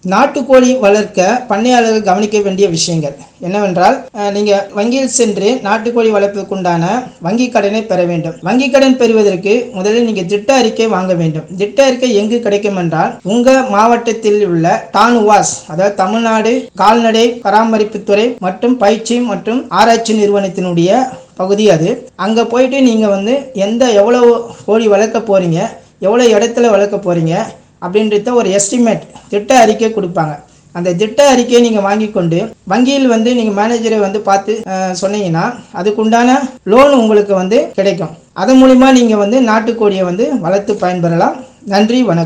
நாட்டுக்கோழி வளர்க்க பண்ணையாளர்கள் கவனிக்க வேண்டிய விஷயங்கள் என்னவென்றால் அஹ், நீங்க வங்கியில் சென்று நாட்டுக்கோழி வளர்ப்பதற்குண்டான வங்கி கடனை பெற வேண்டும் வங்கி கடன் பெறுவதற்கு முதலில் நீங்க திட்ட அறிக்கை வாங்க வேண்டும் திட்ட அறிக்கை எங்கு கிடைக்கும் என்றால் உங்க மாவட்டத்தில் உள்ள டானுவாஸ் அதாவது தமிழ்நாடு கால்நடை பராமரிப்புத்துறை மற்றும் பயிற்சி மற்றும் ஆராய்ச்சி நிறுவனத்தினுடைய பகுதி அது அங்கே போயிட்டு நீங்கள் வந்து எந்த எவ்வளவு கோழி வளர்க்க போகிறீங்க எவ்வளோ இடத்துல வளர்க்க போகிறீங்க அப்படின்றத ஒரு எஸ்டிமேட் திட்ட அறிக்கை கொடுப்பாங்க அந்த திட்ட அறிக்கையை நீங்கள் வாங்கி கொண்டு வங்கியில் வந்து நீங்கள் மேனேஜரை வந்து பார்த்து அஹ், சொன்னீங்கன்னா அதுக்குண்டான லோன் உங்களுக்கு வந்து கிடைக்கும் அதன் மூலிமா நீங்கள் வந்து நாட்டுக்கோழியை வந்து வளர்த்து பயன்பெறலாம் நன்றி வணக்கம்